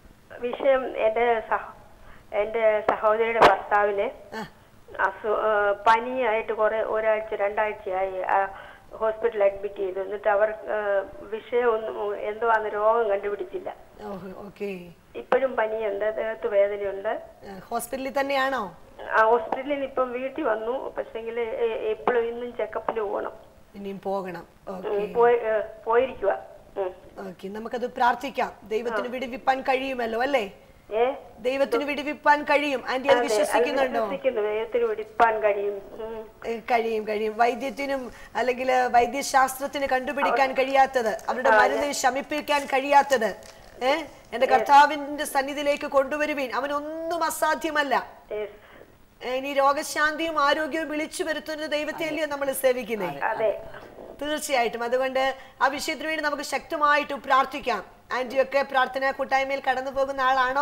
വിഷയം എൻ്റെ സഹ എൻ്റെ സഹോദരിയുടെ ഭർത്താവിന് ആ അസു ആ, പനിയായിട്ട് കുറെ ഒരാഴ്ച രണ്ടാഴ്ചയായി ആ, ഹോസ്പിറ്റലിൽ അഡ്മിറ്റ് ചെയ്തു എന്നിട്ട് അവർ ആ, വിഷയം ഒന്നും എന്തുവാന്ന് രോഗം കണ്ടുപിടിച്ചില്ല ഓഹോ ഓക്കെ ഇപ്പോഴും പനിയുണ്ട് ദേഹത്ത് വേദനയുണ്ട് ഹോസ്പിറ്റലിൽ തന്നെയാണോ ആ ഹോസ്പിറ്റലിൽ നിന്ന് ഇപ്പം വീട്ടിൽ വന്നു പക്ഷെങ്കിൽ എപ്പോഴും ഇന്നും ചെക്കപ്പിന് പോകണം ഇനിയും പോകണം ഓക്കെ ഉം, പോയി ഏ, പോയിരിക്കുക ഉം. ഓക്കെ നമുക്കത് പ്രാർത്ഥിക്കാം ദൈവത്തിന് വിടിവിപ്പാൻ കഴിയുമല്ലോ അല്ലേ ഏ ദൈവത്തിന് വിടിവിപ്പാൻ കഴിയും ആന്റി അത് അതെ, അത് വിശ്വസിക്കുന്നുണ്ടോ വിശ്വസിക്കുന്നു ദൈവത്തിന് പിടിപ്പാൻ കഴിയും ഉം. ഏ, കഴിയും കഴിയും വൈദ്യത്തിനും അല്ലെങ്കിൽ വൈദ്യശാസ്ത്രത്തിന് കണ്ടുപിടിക്കാൻ കഴിയാത്തത് അവരുടെ മരുന്ന് ശമിപ്പിക്കാൻ കഴിയാത്തത് ഏ എന്റെ കർത്താവിന്റെ സന്നിധിയിലേക്ക് കൊണ്ടുവരുവീൻ അവനൊന്നും അസാധ്യമല്ല Yes. ഏ, ഇനി രോഗശാന്തിയും ആരോഗ്യവും വിളിച്ചു വരുത്തുന്ന ദൈവത്തെ അല്ലയോ നമ്മൾ സേവിക്കുന്നേ അതെ തീർച്ചയായിട്ടും അതുകൊണ്ട് ആ വിഷയത്തിന് വേണ്ടി നമുക്ക് ശക്തമായിട്ട് പ്രാർത്ഥിക്കാം ആന്റിയൊക്കെ പ്രാർത്ഥനാ കൂട്ടായ്മയിൽ കടന്നു പോകുന്ന ആളാണോ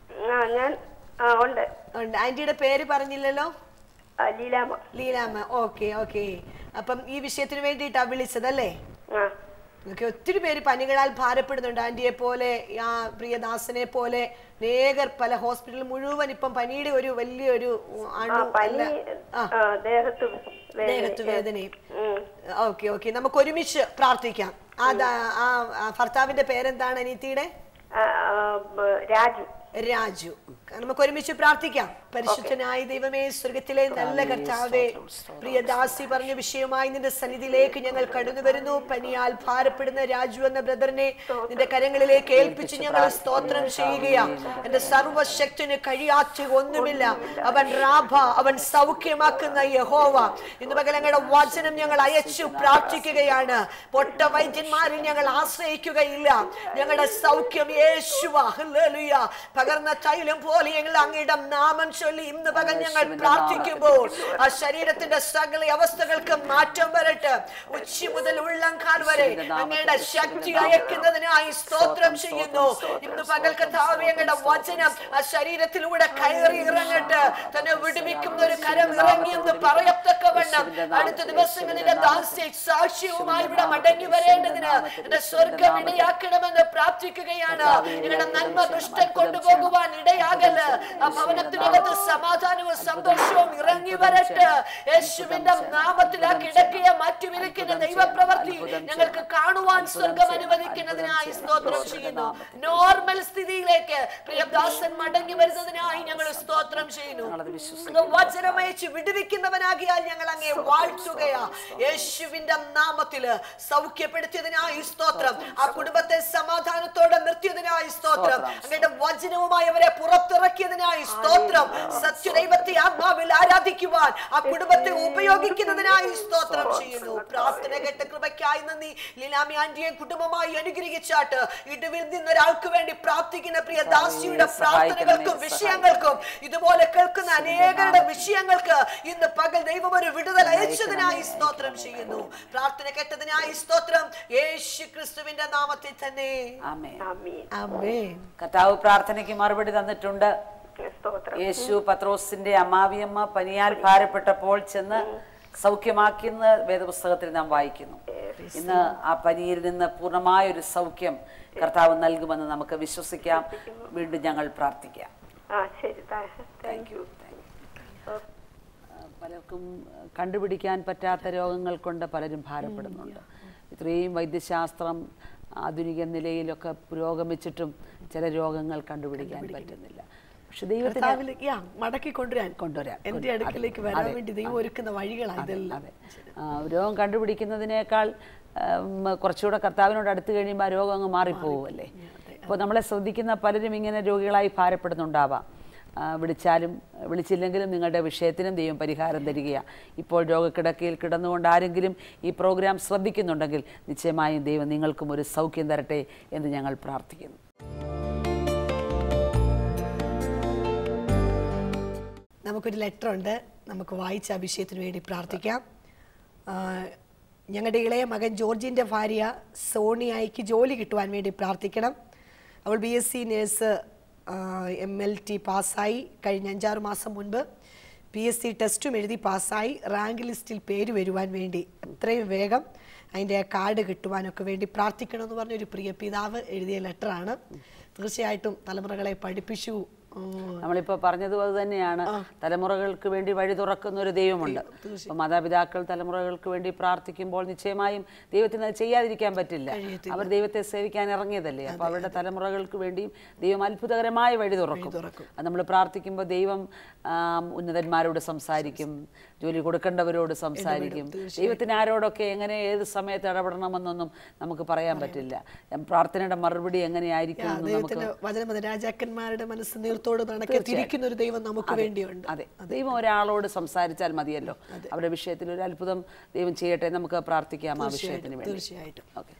ആ ഞാൻ ആ ഉണ്ട് ഉണ്ട് ആന്റിയുടെ പേര് പറഞ്ഞില്ലല്ലോ ആ, ലീലാമ്മ ലീലാമ്മ ഓക്കെ ഓക്കെ അപ്പം ഈ വിഷയത്തിന് വേണ്ടിയിട്ടാ വിളിച്ചതല്ലേ ആ ഓക്കെ ഒത്തിരി പേര് പനികളാൽ ഭാരപ്പെടുന്നുണ്ട് ആന്റിയെ പോലെ ആ പ്രിയദാസനെ പോലെ അനേകർ പല ഹോസ്പിറ്റൽ മുഴുവൻ ഇപ്പം പനിയുടെ ഒരു വലിയൊരു ആ അണു പനി അല്ല ആ ആ ദേഹത്ത് വേദന. ദേഹത്ത് വേദനയും ഉം. ഓക്കെ ഓക്കെ നമുക്ക് ഒരുമിച്ച് പ്രാർത്ഥിക്കാം ആ ദാ- ആ ആ ഭർത്താവിന്റെ പേരെന്താണ് അനീത്തിയുടെ ആ, ആ, ബ- രാജു രാജു നമുക്ക് ഒരുമിച്ച് പ്രാർത്ഥിക്കാം പരിശുദ്ധനായ ദൈവമേ സ്വർഗത്തിലെ നല്ല കർത്താവേ പ്രിയദാസി പറഞ്ഞ വിഷയമായി നിന്റെ സന്നിധിയിലേക്ക് ഞങ്ങൾ കടന്നു വരുന്നു പനിയാൽ ഭാരപ്പെടുന്ന രാജു എന്ന ബ്രദറിനെ നിന്റെ കരങ്ങളിലേക്ക് ഏൽപ്പിച്ച് ഞങ്ങൾ സ്തോത്രം ചെയ്യുകയാ എന്റെ സർവശക്തിന് കഴിയാത്ത ഒന്നുമില്ല അവൻ റാഭ അവൻ സൗഖ്യമാക്കുന്ന യഹോവ ഇന്ന് പകൽ ഞങ്ങളുടെ വചനം ഞങ്ങൾ അയച്ചു പ്രാർത്ഥിക്കുകയാണ് പൊട്ട വൈദ്യന്മാരിൽ ഞങ്ങൾ ആശ്രയിക്കുകയില്ല ഞങ്ങളുടെ സൗഖ്യം യേശുവ ഹല്ലേലൂയ പകർന്ന തൈലം പോലെ ഞങ്ങൾ അങ്ങയുടെ നാമം ചൊല്ലി ഇന്ന് പകൽ ഞങ്ങൾ പ്രാർത്ഥിക്കുമ്പോൾ ആ ശരീരത്തിന്റെ സകല അവസ്ഥകൾക്ക് മാറ്റം വരട്ടെ ഉച്ചി മുതൽ ഉള്ളംകാൽ വരെ അങ്ങയുടെ ശക്തി അയക്കുന്നതിനായി സ്തോത്രം ചെയ്യുന്നു ഇന്ന് പകൽ കഥാവി ഞങ്ങളുടെ വചനം ആ ശരീരത്തിലൂടെ കയറി ഇറങ്ങട്ടെ തന്നെ വിടുവിക്കുന്ന ഒരു കരം ഇറങ്ങി എന്ന് പറയത്തക്കവണ്ണം അടുത്ത ദിവസങ്ങളിലെ ദാസ്യ സാക്ഷ്യവുമായി ഇവിടെ മടങ്ങി വരേണ്ടതിന് എന്റെ സ്വർഗം ഇടയാക്കണമെന്ന് പ്രാർത്ഥിക്കുകയാണ് നിങ്ങളുടെ നന്മ ദുഷ്ടൻ കൊണ്ടുപോകുവാൻ ഇടയാകരുത് പകല് ആ ഭവനത്തിനകത്ത് സമാധാനവും സന്തോഷവും ഇറങ്ങി വരട്ടെ യേശുവിന്റെ നാമത്തിൽ ആ കിടക്കിയ മാറ്റി വിളിക്കുന്ന ദൈവപ്രവൃത്തി ഞങ്ങൾക്ക് കാണുവാൻ സ്വർഗം അനുവദിക്കുന്നതിനായി സ്തോത്രം ചെയ്യുന്നു നോർമൽ സ്ഥിതിയിലേക്ക് പ്രിയദാസൻ മടങ്ങി വരുന്നതിനായി ഞങ്ങൾ സ്തോത്രം ചെയ്യുന്നു ഞങ്ങളത് വിശ്വസിക്കുന്നു. അങ്ങ് വചനമയച്ച് വിടുവിക്കുന്നവനാകിയാൽ ഞങ്ങൾ അങ്ങേ വാഴ്ത്തുകയാ യേശുവിന്റെ നാമത്തില് സൗഖ്യപ്പെടുത്തിയതിനായി സ്തോത്രം ആ കുടുംബത്തെ സമാധാനത്തോടെ നിർത്തിയതിനായി സ്തോത്രം അങ്ങയുടെ വചനവുമായി അവരെ പുറത്തിറക്കിയതിനായി സ്തോത്രം സത്യദൈവത്തെ ആത്മാവിൽ ആരാധിക്കുവാൻ ആ കുടുംബത്തെ ഉപയോഗിക്കുന്നതിനായി സ്തോത്രം ചെയ്യുന്നു പ്രാർത്ഥന കേട്ട കൃപയ്ക്കായി നന്ദി ലീലാമി ആന്റിയെ കുടുംബമായി അനുഗ്രഹിച്ചാട്ട് ഇടുവിൽ നിന്നൊരാൾക്ക് വേണ്ടി പ്രാർത്ഥിക്കുന്ന പ്രിയ ദാസിയുടെ പ്രാർത്ഥനകൾക്കും വിഷയങ്ങൾക്കും ഇതുപോലെ കേൾക്കുന്ന അനേകരുടെ വിഷയങ്ങൾക്ക് ഇന്ന് പകൽ ദൈവം ഒരു വിടുതൽ അയച്ചതിനായി സ്തോത്രം ചെയ്യുന്നു പ്രാർത്ഥന കേട്ടതിനായി സ്തോത്രം യേശു ക്രിസ്തുവിന്റെ നാമത്തിൽ തന്നെ ആമേൻ ആമീൻ ആമേൻ കർത്താവ് പ്രാർത്ഥനയ്ക്ക് മറുപടി തന്നിട്ടുണ്ട് സ്തോത്രം യേശു പത്രോസിന്റെ അമ്മാവിയമ്മ പനിയാൽ ഭാരപ്പെട്ടപ്പോൾ ചെന്ന് സൗഖ്യമാക്കിയെന്ന് വേദപുസ്തകത്തിൽ നാം വായിക്കുന്നു ഇന്ന് ആ പനിയിൽ നിന്ന് പൂർണ്ണമായ ഒരു സൗഖ്യം കർത്താവ് നൽകുമെന്ന് നമുക്ക് വിശ്വസിക്കാം വീണ്ടും ഞങ്ങൾ പ്രാർത്ഥിക്കാം ആ ശരി താങ്ക് യു പലർക്കും കണ്ടുപിടിക്കാൻ പറ്റാത്ത രോഗങ്ങൾ കൊണ്ട് പലരും ഭാരപ്പെടുന്നുണ്ട് ഇത്രയും വൈദ്യശാസ്ത്രം ആധുനിക നിലയിലൊക്കെ പുരോഗമിച്ചിട്ടും ചില രോഗങ്ങൾ കണ്ടുപിടിക്കാൻ പറ്റുന്നില്ല പക്ഷെ ദൈവത്തിന് കർത്താവിലേക്ക് യാ, മടക്കി കൊണ്ടുവരാൻ കൊണ്ടുവരാൻ എന്റെ അടുക്കിലേക്ക് വരാൻ വേണ്ടി ദൈവം ഒരുക്കുന്ന വഴികളാണ് ഇതെല്ലാം അതെ ആ, രോഗം കണ്ടുപിടിക്കുന്നതിനേക്കാൾ ഉം, കുറച്ചുകൂടെ കർത്താവിനോട് അടുത്ത് കഴിയുമ്പോൾ ആ രോഗം അങ്ങ് മാറിപ്പോവുമല്ലേ ഇപ്പോൾ നമ്മളെ ശ്രദ്ധിക്കുന്ന പലരും ഇങ്ങനെ രോഗികളായി ഭാരപ്പെടുന്നുണ്ടാവാം ആ, വിളിച്ചാലും വിളിച്ചില്ലെങ്കിലും നിങ്ങളുടെ വിഷയത്തിനും ദൈവം പരിഹാരം തരികയാണ് ഇപ്പോൾ രോഗക്കിടക്കയിൽ കിടന്നുകൊണ്ട് ആരെങ്കിലും ഈ പ്രോഗ്രാം ശ്രദ്ധിക്കുന്നുണ്ടെങ്കിൽ നിശ്ചയമായും ദൈവം നിങ്ങൾക്കും ഒരു സൗഖ്യം തരട്ടെ എന്ന് ഞങ്ങൾ പ്രാർത്ഥിക്കുന്നു നമുക്കൊരു ലെറ്റർ ഉണ്ട് നമുക്ക് വായിച്ച ആ വിഷയത്തിന് വേണ്ടി പ്രാർത്ഥിക്കാം ആ, ഞങ്ങളുടെ ഇളയ മകൻ ജോർജിൻ്റെ ഭാര്യ സോണിയായിക്ക് ജോലി കിട്ടുവാൻ വേണ്ടി പ്രാർത്ഥിക്കണം അവൾ B S C nurse M L T പാസ്സായി കഴിഞ്ഞ അഞ്ചാറ് മാസം മുൻപ് പി എസ് സി ടെസ്റ്റും എഴുതി പാസ്സായി റാങ്ക് ലിസ്റ്റിൽ പേര് വരുവാൻ വേണ്ടി എത്രയും വേഗം അതിൻ്റെ കാർഡ് കിട്ടുവാനൊക്കെ വേണ്ടി പ്രാർത്ഥിക്കണമെന്ന് പറഞ്ഞൊരു പ്രിയ പിതാവ് എഴുതിയ ലെറ്ററാണ് തീർച്ചയായിട്ടും തലമുറകളെ പഠിപ്പിച്ചു ഉം, നമ്മളിപ്പോൾ പറഞ്ഞതും അത് തന്നെയാണ് തലമുറകൾക്ക് വേണ്ടി വഴി തുറക്കുന്ന ഒരു ദൈവമുണ്ട് അപ്പോൾ മാതാപിതാക്കൾ തലമുറകൾക്ക് വേണ്ടി പ്രാർത്ഥിക്കുമ്പോൾ നിശ്ചയമായും ദൈവത്തിന് അത് ചെയ്യാതിരിക്കാൻ പറ്റില്ല അവർ ദൈവത്തെ സേവിക്കാൻ ഇറങ്ങിയതല്ലേ അപ്പോൾ അവരുടെ തലമുറകൾക്ക് വേണ്ടിയും ദൈവം അത്ഭുതകരമായ വഴി തുറക്കും അത് നമ്മൾ പ്രാർത്ഥിക്കുമ്പോൾ ദൈവം ആം, ഉന്നതന്മാരോട് സംസാരിക്കും ജോലി കൊടുക്കേണ്ടവരോട് സംസാരിക്കും ദൈവത്തിന് ആരോടൊക്കെ എങ്ങനെ ഏത് സമയത്ത് ഇടപെടണമെന്നൊന്നും നമുക്ക് പറയാൻ പറ്റില്ല പ്രാർത്ഥനയുടെ മറുപടി എങ്ങനെയായിരിക്കും എന്ന് നമുക്ക് ദൈവത്തിന്റെ വചനം അത് രാജാക്കന്മാരുടെ മനസ്സ് നീർത്തോട് നടക്കി തിരിക്കുന്ന ഒരു ദൈവം നമുക്ക് വേണ്ടിയുണ്ട് അതെ ദൈവം ഒരാളോട് സംസാരിച്ചാൽ മതിയല്ലോ അവരുടെ വിഷയത്തിൽ ഒരു അത്ഭുതം ദൈവം ചെയ്യട്ടെ നമുക്ക് പ്രാർത്ഥിക്കാം ആ വിഷയത്തിന് വേണ്ടി തീർച്ചയായിട്ടും ഓക്കെ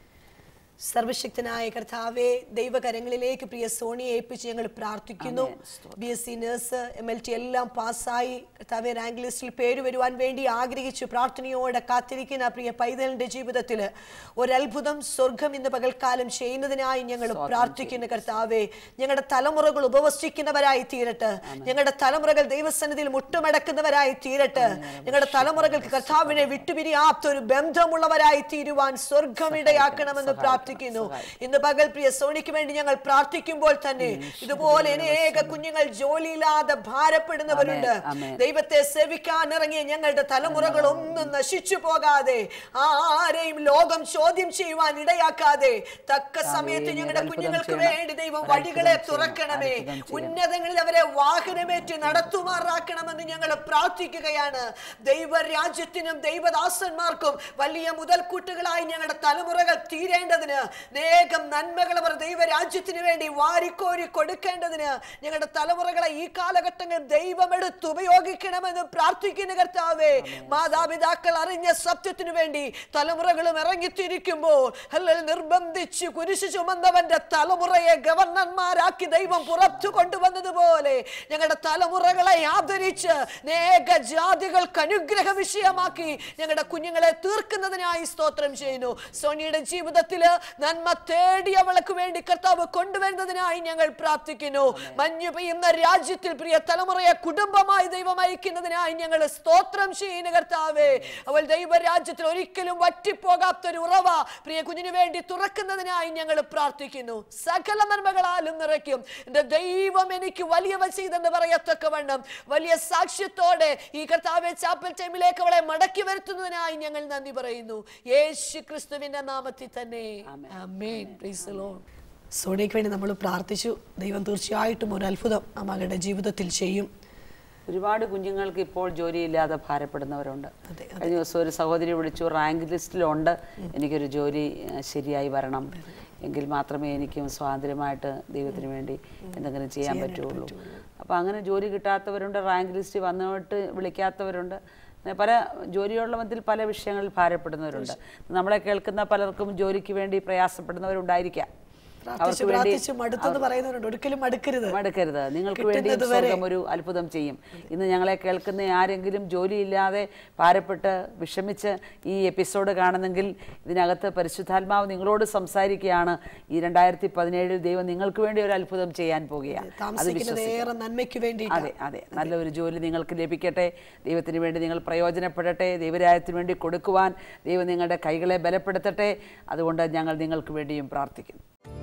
സർവശക്തനായ കർത്താവെ ദൈവകരങ്ങളിലേക്ക് പ്രിയ സോണിയെ ഏൽപ്പിച്ച് ഞങ്ങൾ പ്രാർത്ഥിക്കുന്നു B S C nurse M L T എല്ലാം പാസ്സായി കർത്താവെ റാങ്ക് ലിസ്റ്റിൽ പേര് വരുവാൻ വേണ്ടി ആഗ്രഹിച്ചു പ്രാർത്ഥനയോടെ കാത്തിരിക്കുന്ന ആ പ്രിയ പൈതലിന്റെ ജീവിതത്തിൽ ഒരത്ഭുതം സ്വർഗം ഇന്ന് പകൽക്കാലം ചെയ്യുന്നതിനായി ഞങ്ങൾ പ്രാർത്ഥിക്കുന്നു കർത്താവെ ഞങ്ങളുടെ തലമുറകൾ ഉപവസിക്കുന്നവരായി തീരട്ടെ ഞങ്ങളുടെ തലമുറകൾ ദൈവസന്നിധിയിൽ മുട്ടുമടക്കുന്നവരായി തീരട്ടെ ഞങ്ങളുടെ തലമുറകൾക്ക് കർത്താവിനെ വിട്ടുപിരിയാത്ത ഒരു ബന്ധമുള്ളവരായി തീരുവാൻ സ്വർഗം ഇടയാക്കണമെന്ന് പ്രാർത്ഥിക്കുന്നു ഇന്ന് പകൽ പ്രിയ സോണിക്ക് വേണ്ടി ഞങ്ങൾ പ്രാർത്ഥിക്കുമ്പോൾ തന്നെ ഇതുപോലെ അനേക കുഞ്ഞുങ്ങൾ ജോലിയില്ലാതെ ഭാരപ്പെടുന്നവരുണ്ട് ആമേൻ. ദൈവത്തെ സേവിക്കാൻ ഇറങ്ങിയ ഞങ്ങളുടെ തലമുറകൾ ഒന്നും നശിച്ചു പോകാതെ ആരെയും ലോകം ചോദ്യം ചെയ്യുവാൻ ഇടയാക്കാതെ തക്ക സമയത്ത് ഞങ്ങളുടെ അത്ഭുതം കുഞ്ഞുങ്ങൾക്ക് ചെയ്യണം. വേണ്ടി ദൈവം ഒരു വഴികളെ അത്ഭുതം തുറക്കണമേ ചെയ്യണം. അത്ഭുതം ചെയ്യണം. ഉന്നതങ്ങളിൽ അവരെ വാഹനമേറ്റ് നടത്തുമാറാക്കണമെന്ന് ഞങ്ങൾ പ്രാർത്ഥിക്കുകയാണ് ദൈവരാജ്യത്തിനും ദൈവദാസന്മാർക്കും വലിയ മുതൽക്കൂട്ടുകളായി ഞങ്ങളുടെ തലമുറകൾ തീരേണ്ടതിന് അനേകം നന്മകൾ അവർ ദൈവരാജ്യത്തിന് വേണ്ടി വാരിക്കോരി കൊടുക്കേണ്ടതിന് ഞങ്ങളുടെ തലമുറകളെ ഈ കാലഘട്ടങ്ങളിൽ ദൈവമെടുത്ത് ഉപയോഗിക്കണമെന്ന് പ്രാർത്ഥിക്കുന്ന കർത്താവേ മാതാപിതാക്കൾ അറിഞ്ഞ സത്യത്തിനു വേണ്ടി തലമുറകളും ഇറങ്ങിത്തിരിക്കുമ്പോൾ അല്ലെങ്കിൽ നിർബന്ധിച്ച് കുരിശ് ചുമന്നവന്റെ തലമുറയെ ഗവർണർമാരാക്കി ദൈവം പുറത്തു കൊണ്ടുവന്നതുപോലെ ഞങ്ങളുടെ തലമുറകളെ ആദരിച്ച് അനേക ജാതികൾക്ക് അനുഗ്രഹ വിഷയമാക്കി ഞങ്ങളുടെ കുഞ്ഞുങ്ങളെ തീർക്കുന്നതിനായി സ്തോത്രം ചെയ്യുന്നു സോണിയുടെ ജീവിതത്തിൽ നന്മ തേടി അവൾക്ക് വേണ്ടി കർത്താവ് കൊണ്ടുവരുന്നതിനായി ഞങ്ങൾ പ്രാർത്ഥിക്കുന്നു മഞ്ഞു പെയ്യുന്ന രാജ്യത്തിൽ പ്രിയ തലമുറയെ കുടുംബമായി ദൈവം അയക്കുന്നതിനായി ഞങ്ങൾ സ്തോത്രം ചെയ്യുന്ന കർത്താവേ അവൾ ദൈവരാജ്യത്തിൽ ഒരിക്കലും വറ്റിപ്പോകാത്തൊരു ഉറവ പ്രിയ കുഞ്ഞിന് വേണ്ടി തുറക്കുന്നതിനായി ഞങ്ങൾ പ്രാർത്ഥിക്കുന്നു സകല നന്മകളാലും നിറയ്ക്കും എന്റെ ദൈവം എനിക്ക് വലിയവ ചെയ്തെന്ന് പറയത്തക്കവണ്ണം വലിയ സാക്ഷ്യത്തോടെ ഈ കർത്താവെ ചാപ്പൽ ടൈമിലേക്ക് അവളെ മടക്കി വരുത്തുന്നതിനായി ഞങ്ങൾ നന്ദി പറയുന്നു യേശു ക്രിസ്തുവിന്റെ നാമത്തിൽ തന്നെ ആമേൻ. Praise the Lord. സോണിയക്ക് വേണ്ടി നമ്മൾ പ്രാർത്ഥിച്ചു ദൈവം തീർച്ചയായിട്ടും ഒരു അത്ഭുതം ആ മകളുടെ ജീവിതത്തിൽ ചെയ്യും ഒരുപാട് കുഞ്ഞുങ്ങൾക്ക് ഇപ്പോൾ ജോലിയില്ലാതെ ഭാരപ്പെടുന്നവരുണ്ട് അതെ, കഴിഞ്ഞ ദിവസം ഒരു സഹോദരി വിളിച്ചു റാങ്ക് ലിസ്റ്റിലുണ്ട് എനിക്കൊരു ജോലി ഏഹ്, ശരിയായി വരണം എങ്കിൽ മാത്രമേ എനിക്കും സ്വാതന്ത്ര്യമായിട്ട് ദൈവത്തിന് വേണ്ടി എന്തെങ്കിലും ചെയ്യാൻ പറ്റുള്ളൂ അപ്പോൾ അങ്ങനെ ജോലി കിട്ടാത്തവരുണ്ട് റാങ്ക് ലിസ്റ്റ് വന്നിട്ട് വിളിക്കാത്തവരുണ്ട് അങ്ങനെ പല ജോലിയുള്ള മധ്യത്തിൽ പല വിഷയങ്ങളിൽ ഭാരപ്പെടുന്നവരുണ്ട് നമ്മളെ കേൾക്കുന്ന പലർക്കും ജോലിക്ക് വേണ്ടി പ്രയാസപ്പെടുന്നവരുണ്ടായിരിക്കാം പ്രാർത്ഥിച്ചു പ്രാർത്ഥിച്ചു മടുത്തെന്ന് പറയുന്നവരുണ്ട് ഒരിക്കലും മടുക്കരുത് മടുക്കരുത് നിങ്ങൾക്ക് വേണ്ടി കിട്ടുന്നത് വരെ. സ്വർഗം ഒരു അത്ഭുതം ചെയ്യും ഇന്ന് ഞങ്ങളെ കേൾക്കുന്ന ആരെങ്കിലും ജോലിയില്ലാതെ ഭാരപ്പെട്ട് വിഷമിച്ച് ഈ എപ്പിസോഡ് കാണുന്നെങ്കിൽ ഇതിനകത്ത് പരിശുദ്ധാത്മാവ് നിങ്ങളോട് സംസാരിക്കുകയാണ് ഈ രണ്ടായിരത്തി പതിനേഴിൽ ദൈവം നിങ്ങൾക്ക് വേണ്ടി ഒരു അത്ഭുതം ചെയ്യാൻ പോകുകയാണ് അത് താമസിക്കുന്നത് വിശ്വസിക്കുക ഏറെ നന്മയ്ക്ക് വേണ്ടി അതെ അതെ നല്ലൊരു ജോലി നിങ്ങൾക്ക് ലഭിക്കട്ടെ ദൈവത്തിന് വേണ്ടി നിങ്ങൾ പ്രയോജനപ്പെടട്ടെ ദൈവരായത്തിന് വേണ്ടി കൊടുക്കുവാൻ ദൈവം നിങ്ങളുടെ കൈകളെ ബലപ്പെടുത്തട്ടെ അതുകൊണ്ട് ഞങ്ങൾ നിങ്ങൾക്ക് വേണ്ടിയും പ്രാർത്ഥിക്കുന്നു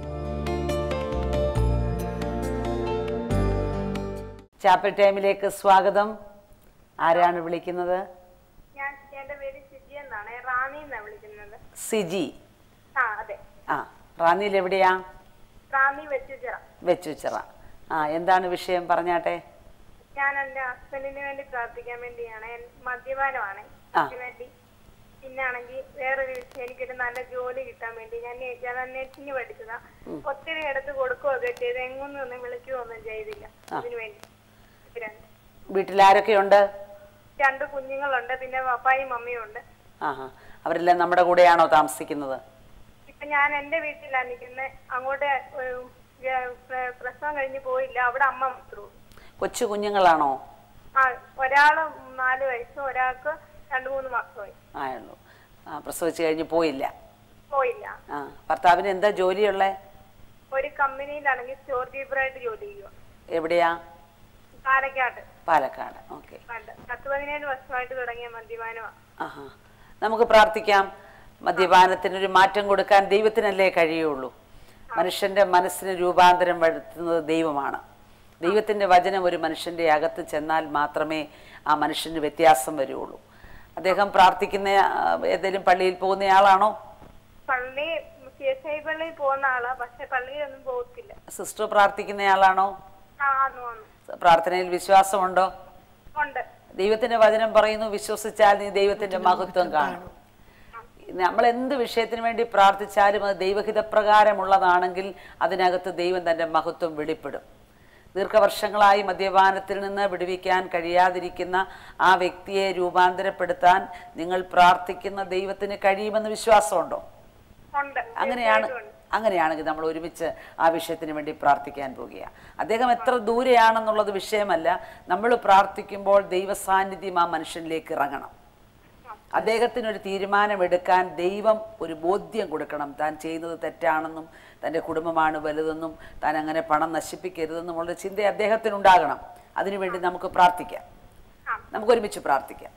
ചാപ്പൽ ടൈമിലേക്ക് സ്വാഗതം ആരാണ് വിളിക്കുന്നത് ഞാൻ എന്റെ പേര് സിജി എന്നാണ് റാന്നി എന്നാണ് വിളിക്കുന്നത് സിജി ആ അതെ ആ റാന്നിയിൽ എവിടെയാ റാന്നി വെച്ചുചിറ വെച്ചുച്ചിറ ആ എന്താണ് വിഷയം പറഞ്ഞാട്ടെ ഞാൻ എന്റെ ഹസ്ബൻഡിന് വേണ്ടി പ്രാർത്ഥിക്കാൻ വേണ്ടിയാണ് എൻ- മദ്യപാനമാണ് ആ. അതിന് വേണ്ടി പിന്നാണെങ്കിൽ വേറൊരു വിഷയം എനിക്കൊരു നല്ല ജോലി കിട്ടാൻ വേണ്ടി ഞാൻ നേ- ഞാൻ നെറ്റിന് പഠിച്ചതാ ഒത്തിരി ഇടത്ത് കൊടുക്കുകയൊക്കെ ചെയ്ത് എങ്ങൊന്നും ഒന്നും വിളിക്കുകയൊന്നും ചെയ്തില്ല അതിനു വേണ്ടി രണ്ട് വീട്ടിലാരൊക്കെയുണ്ട് രണ്ട് കുഞ്ഞുങ്ങളുണ്ട് പിന്നെ പപ്പായും മമ്മിയും ഉണ്ട് ആ ഹാ അവരെല്ലാം നമ്മുടെ കൂടെയാണോ താമസിക്കുന്നത് ഇപ്പൊ ഞാൻ എന്റെ വീട്ടിലാണ് നിൽക്കുന്നത് അങ്ങോട്ട് ഏഹ്, ഏഹ്, പ്ര- പ്രസവം കഴിഞ്ഞ് പോയില്ല അവിടെ അമ്മ മാത്രമേ ഉള്ളൂ. കൊച്ചു കുഞ്ഞുങ്ങളാണോ ആ ഒരാള് നാല് വയസ്സും ഒരാൾക്ക് രണ്ടു മൂന്ന് മാസമായി ആയുള്ളൂ ആ പ്രസവിച്ച് കഴിഞ്ഞ് പോയില്ല പോയില്ല ആ ഭർത്താവിന് എന്താ ജോലിയുള്ളേ ഒരു കമ്പനിയിലാണെങ്കിൽ സ്റ്റോർ കീപ്പറായിട്ട് ജോലി ചെയ്യുക എവിടെയാ പാലക്കാട് പാലക്കാട് ഓക്കെ കണ്ട് പത്ത് പതിനേഴ് വർഷമായിട്ട് തുടങ്ങിയ മദ്യപാനമാണ് ആഹാ നമുക്ക് പ്രാർത്ഥിക്കാം മദ്യപാനത്തിനൊരു മാറ്റം കൊടുക്കാൻ ദൈവത്തിനല്ലേ കഴിയുള്ളൂ മനുഷ്യന്റെ മനസ്സിന് രൂപാന്തരം വരുത്തുന്നത് ദൈവമാണ് ദൈവത്തിന്റെ വചനം ഒരു മനുഷ്യന്റെ അകത്ത് ചെന്നാൽ മാത്രമേ ആ മനുഷ്യന് വ്യത്യാസം വരുള്ളൂ അദ്ദേഹം പ്രാർത്ഥിക്കുന്ന ആ, ഏതെങ്കിലും പള്ളിയിൽ പോകുന്നയാളാണോ പള്ളി സി എസ് ഐ പള്ളിയിൽ പോകുന്ന ആളാ പക്ഷെ പള്ളിയിലൊന്നും പോകത്തില്ല സിസ്റ്റർ പ്രാർത്ഥിക്കുന്നയാളാണോ ആ വന്നു വന്നു പ്രാർത്ഥനയിൽ വിശ്വാസമുണ്ടോ ഉണ്ട് ദൈവത്തിന്റെ വചനം പറയുന്നു വിശ്വസിച്ചാൽ നീ ദൈവത്തിന്റെ മഹത്വം കാണും നമ്മൾ എന്ത് വിഷയത്തിന് വേണ്ടി പ്രാർത്ഥിച്ചാലും അത് ദൈവഹിതപ്രകാരമുള്ളതാണെങ്കിൽ അതിനകത്ത് ദൈവം തന്റെ മഹത്വം വെളിപ്പെടും ദീർഘവർഷങ്ങളായി മദ്യപാനത്തിൽ നിന്ന് വിടുവിക്കാൻ കഴിയാതിരിക്കുന്ന ആ വ്യക്തിയെ രൂപാന്തരപ്പെടുത്താൻ നിങ്ങൾ പ്രാർത്ഥിക്കുന്ന ദൈവത്തിന് കഴിയുമെന്ന് വിശ്വാസമുണ്ടോ ഉണ്ട് അങ്ങനെയാണ് അങ്ങനെയാണെങ്കിൽ നമ്മൾ ഒരുമിച്ച് ആ വിഷയത്തിന് വേണ്ടി പ്രാർത്ഥിക്കാൻ പോകുക അദ്ദേഹം എത്ര ദൂരെയാണെന്നുള്ളത് വിഷയമല്ല നമ്മൾ പ്രാർത്ഥിക്കുമ്പോൾ ദൈവസാന്നിധ്യം ആ മനുഷ്യനിലേക്ക് ഇറങ്ങണം അദ്ദേഹത്തിന് ഒരു തീരുമാനമെടുക്കാൻ ദൈവം ഒരു ബോധ്യം കൊടുക്കണം താൻ ചെയ്യുന്നത് തെറ്റാണെന്നും തൻ്റെ കുടുംബമാണ് വലുതെന്നും താൻ അങ്ങനെ പണം നശിപ്പിക്കരുതെന്നും ഉള്ള ചിന്ത അദ്ദേഹത്തിനുണ്ടാകണം അതിനുവേണ്ടി നമുക്ക് പ്രാർത്ഥിക്കാം നമുക്ക് ഒരുമിച്ച് പ്രാർത്ഥിക്കാം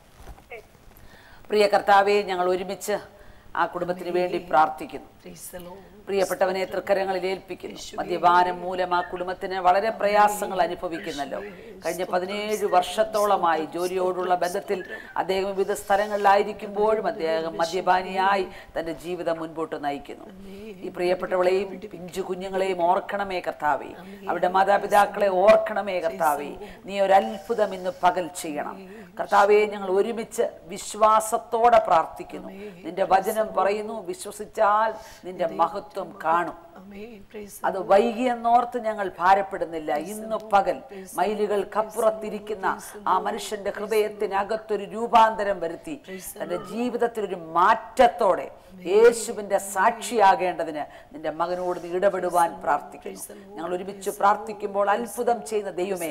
പ്രിയ കർത്താവെ ഞങ്ങൾ ഒരുമിച്ച് ആ കുടുംബത്തിന് വേണ്ടി പ്രാർത്ഥിക്കുന്നു Praise the Lord. പ്രിയപ്പെട്ടവനെ തൃക്കരങ്ങളിൽ ഏൽപ്പിക്കുന്നു മദ്യപാനം മൂലം ആ കുടുംബത്തിന് വളരെ പ്രയാസങ്ങൾ അനുഭവിക്കുന്നല്ലോ കഴിഞ്ഞ പതിനേഴ് വർഷത്തോളമായി ജോലിയോടുള്ള ബന്ധത്തിൽ അദ്ദേഹം വിവിധ സ്ഥലങ്ങളിലായിരിക്കുമ്പോഴും അദ്ദേഹം മദ്യപാനിയായി തന്റെ ജീവിതം മുൻപോട്ട് നയിക്കുന്നു ഈ പ്രിയപ്പെട്ടവളെയും പിഞ്ചു കുഞ്ഞുങ്ങളെയും ഓർക്കണമേ കർത്താവേ അവരുടെ മാതാപിതാക്കളെ ഓർക്കണമേ കർത്താവേ നീ ഒരു അത്ഭുതം ഇന്ന് പകൽ ചെയ്യണം കർത്താവെ ഞങ്ങൾ ഒരുമിച്ച് വിശ്വാസത്തോടെ പ്രാർത്ഥിക്കുന്നു നിന്റെ വചനം പറയുന്നു വിശ്വസിച്ചാൽ നിന്റെ മഹത്വം കാണും Amen. Praise the അത് വൈകിയെന്നോർത്ത് ഞങ്ങൾ ഭാരപ്പെടുന്നില്ല ഇന്ന് പകൽ മൈലുകൾക്കപ്പുറത്തിരിക്കുന്ന ആ മനുഷ്യന്റെ ഹൃദയത്തിനകത്തൊരു രൂപാന്തരം വരുത്തി തന്റെ ജീവിതത്തിൽ ഒരു മാറ്റത്തോടെ യേശുവിന്റെ സാക്ഷിയാകേണ്ടതിന് നിന്റെ മകനോട് നീ ഇടപെടുവാൻ പ്രാർത്ഥിക്കുന്നു ഞങ്ങൾ ഒരുമിച്ച് പ്രാർത്ഥിക്കുമ്പോൾ അത്ഭുതം ചെയ്യുന്ന ദൈവമേ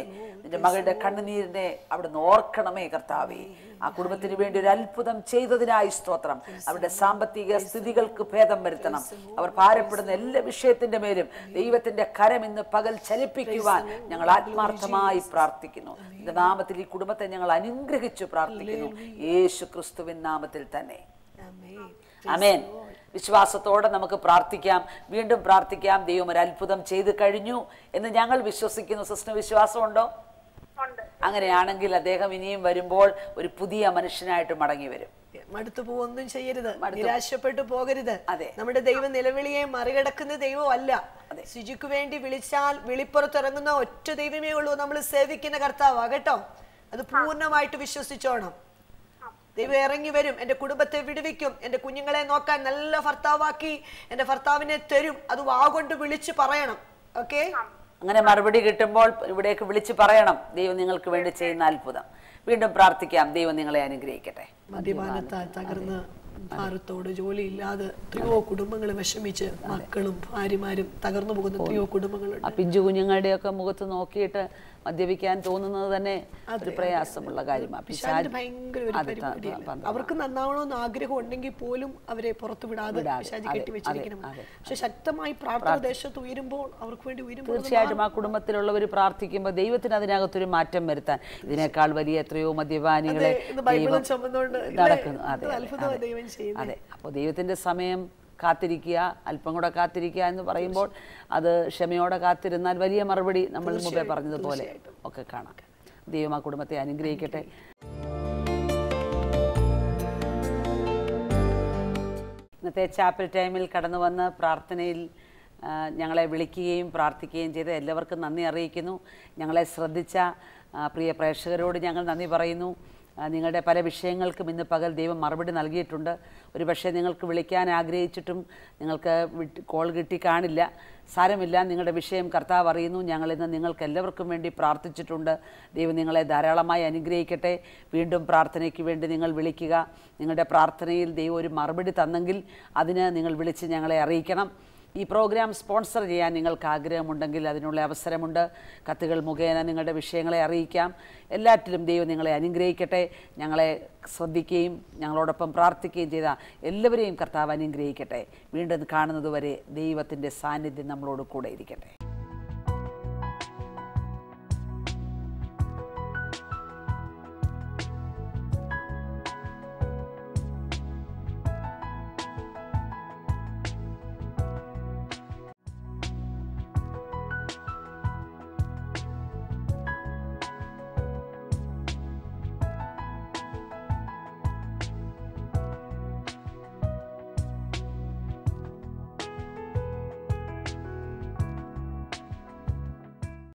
നിന്റെ മകളുടെ കണ്ണുനീരിനെ അവിടുന്ന് ഓർക്കണമേ കർത്താവേ ആ കുടുംബത്തിന് വേണ്ടി ഒരു അത്ഭുതം ചെയ്തതിനായി സ്തോത്രം അവരുടെ സാമ്പത്തിക സ്ഥിതികൾക്ക് ഭേദം വരുത്തണം അവർ ഭാരപ്പെടുന്ന എല്ലാ വിഷയത്തിന്റെ മേലും ദൈവത്തിന്റെ കരം ഇന്ന് പകൽ ചലിപ്പിക്കുവാൻ ഞങ്ങൾ ആത്മാർത്ഥമായി പ്രാർത്ഥിക്കുന്നു നിന്റെ നാമത്തിൽ ഈ കുടുംബത്തെ ഞങ്ങൾ അനുഗ്രഹിച്ചു പ്രാർത്ഥിക്കുന്നു യേശു ക്രിസ്തുവിൻ നാമത്തിൽ തന്നെ ആമേൻ. അമേൻ വിശ്വാസത്തോടെ നമുക്ക് പ്രാർത്ഥിക്കാം വീണ്ടും പ്രാർത്ഥിക്കാം ദൈവം ഒരു അത്ഭുതം ചെയ്തു കഴിഞ്ഞു എന്ന് ഞങ്ങൾ വിശ്വസിക്കുന്നു സിസ്റ്റർ വിശ്വാസമുണ്ടോ ഉണ്ട് അങ്ങനെയാണെങ്കിൽ അദ്ദേഹം ഇനിയും വരുമ്പോൾ ഒരു പുതിയ മനുഷ്യനായിട്ട് മടങ്ങി വരും മടുത്തു പോവൊന്നും ചെയ്യരുത് നിരാശപ്പെട്ടു പോകരുത് അതെ. നമ്മുടെ ദൈവം നിലവിളിയെ മറികടക്കുന്ന ദൈവമല്ല ശുചിക്ക് വേണ്ടി വിളിച്ചാൽ വിളിപ്പുറത്തിറങ്ങുന്ന ഒറ്റ ദൈവമേ ഉള്ളൂ നമ്മൾ സേവിക്കുന്ന കർത്താവാ കേട്ടോ അത് പൂർണ്ണമായിട്ട് വിശ്വസിച്ചോണം ദൈവം ഇറങ്ങി വരും എൻ്റെ കുടുംബത്തെ വിടുവിക്കും എൻ്റെ കുഞ്ഞുങ്ങളെ നോക്കാൻ നല്ല ഭർത്താവാക്കി എൻ്റെ ഭർത്താവിനെ തരും അത് വാഗൊണ്ട് വിളിച്ച് പറയണം ഓക്കെ അങ്ങനെ മറുപടി കിട്ടുമ്പോൾ ഇവിടേക്ക് വിളിച്ച് പറയണം ദൈവം നിങ്ങൾക്ക് വേണ്ടി ചെയ്യുന്ന അത്ഭുതം വീണ്ടും പ്രാർത്ഥിക്കാം ദൈവം നിങ്ങളെ അനുഗ്രഹിക്കട്ടെ മദ്യപാനത്താൽ തകർന്ന് ഭാരത്തോട് ജോലിയില്ലാതെ എത്രയോ കുടുംബങ്ങൾ വിഷമിച്ച് മക്കളും ഭാര്യമാരും തകർന്നു പോകുന്ന എത്രയോ കുടുംബങ്ങളുണ്ട് ആ പിഞ്ചു കുഞ്ഞുങ്ങളുടെയൊക്കെ മുഖത്ത് നോക്കിയിട്ട് മദ്യപിക്കാൻ തോന്നുന്നത് തന്നെ ഒരു പ്രയാസമുള്ള കാര്യമാണ് പിശാചിന് ഭയങ്കര ഒരു അതെ, ത- പരിപാടിയല്ല. പന്ത്രണ്ട്. അവർക്ക് നന്നാവണമെന്ന് ആഗ്രഹം ഉണ്ടെങ്കിൽ പോലും അവരെ പുറത്തു വിടാതെ വിടാതെ, പിശാചി അതെ, കെട്ടി വെച്ചിരിക്കണം അതെ, അതെ. പക്ഷെ ശക്തമായി പ്രാർത്ഥന ദേശത്ത് ഉയരുമ്പോൾ അവർക്ക് വേണ്ടി ഉയരുമ്പോൾ അത് തീർച്ചയായിട്ടും ആ കുടുംബത്തിലുള്ളവർ പ്രാർത്ഥിക്കുമ്പോൾ ദൈവത്തിന് അതിനകത്തൊരു മാറ്റം വരുത്താൻ ഇതിനേക്കാൾ വലിയ എത്രയോ മദ്യപാനികളെ അതെ, ഇത് ബൈബിളും ദൈവം ചുമന്നുകൊണ്ട് ഇല്ലേ? നടക്കുന്നു അതെ എന്ത് അതെ, അത്ഭുതമാണ് അതെ. ദൈവം ചെയ്യുന്നത്. അതെ അപ്പോൾ ദൈവത്തിന്റെ സമയം കാത്തിരിക്കുക അല്പം കൂടെ കാത്തിരിക്കുക എന്ന് പറയുമ്പോൾ അത് ക്ഷമയോടെ കാത്തിരുന്നാൽ വലിയ മറുപടി നമ്മൾ മുമ്പേ പറഞ്ഞതുപോലെ ഒക്കെ കാണാം ദൈവം ആ കുടുംബത്തെ അനുഗ്രഹിക്കട്ടെ ഇന്നത്തെ ചാപ്പൽ ടൈമിൽ കടന്നു വന്ന് പ്രാർത്ഥനയിൽ ആ, ഞങ്ങളെ വിളിക്കുകയും പ്രാർത്ഥിക്കുകയും ചെയ്ത എല്ലാവർക്കും നന്ദി അറിയിക്കുന്നു ഞങ്ങളെ ശ്രദ്ധിച്ച ആ, പ്രിയ പ്രേക്ഷകരോട് ഞങ്ങൾ നന്ദി പറയുന്നു ആ, നിങ്ങളുടെ പല വിഷയങ്ങൾക്കും ഇന്ന് പകൽ ദൈവം മറുപടി നൽകിയിട്ടുണ്ട് ഒരു പക്ഷേ നിങ്ങൾക്ക് വിളിക്കാൻ ആഗ്രഹിച്ചിട്ടും നിങ്ങൾക്ക് വിട്ട് കോൾ കിട്ടി കാണില്ല സാരമില്ല നിങ്ങളുടെ വിഷയം കർത്താവ് അറിയുന്നു ഞങ്ങളിന്ന് നിങ്ങൾക്ക് എല്ലാവർക്കും വേണ്ടി പ്രാർത്ഥിച്ചിട്ടുണ്ട് ദൈവം നിങ്ങളെ ധാരാളമായി അനുഗ്രഹിക്കട്ടെ വീണ്ടും പ്രാർത്ഥനയ്ക്ക് വേണ്ടി നിങ്ങൾ വിളിക്കുക നിങ്ങളുടെ പ്രാർത്ഥനയിൽ ദൈവം ഒരു മറുപടി തന്നെങ്കിൽ അതിന് നിങ്ങൾ വിളിച്ച് ഞങ്ങളെ അറിയിക്കണം ഈ പ്രോഗ്രാം സ്പോൺസർ ചെയ്യാൻ നിങ്ങൾക്ക് ആഗ്രഹമുണ്ടെങ്കിൽ അതിനുള്ള അവസരമുണ്ട് കത്തുകൾ മുഖേന നിങ്ങളുടെ വിഷയങ്ങളെ അറിയിക്കാം എല്ലാറ്റിലും ദൈവം നിങ്ങളെ അനുഗ്രഹിക്കട്ടെ ഞങ്ങളെ ശ്രദ്ധിക്കുകയും ഞങ്ങളോടൊപ്പം പ്രാർത്ഥിക്കുകയും ചെയ്ത എല്ലാവരെയും കർത്താവ് അനുഗ്രഹിക്കട്ടെ വീണ്ടും കാണുന്നതുവരെ ദൈവത്തിൻ്റെ സാന്നിധ്യം നമ്മളോട് കൂടെ ഇരിക്കട്ടെ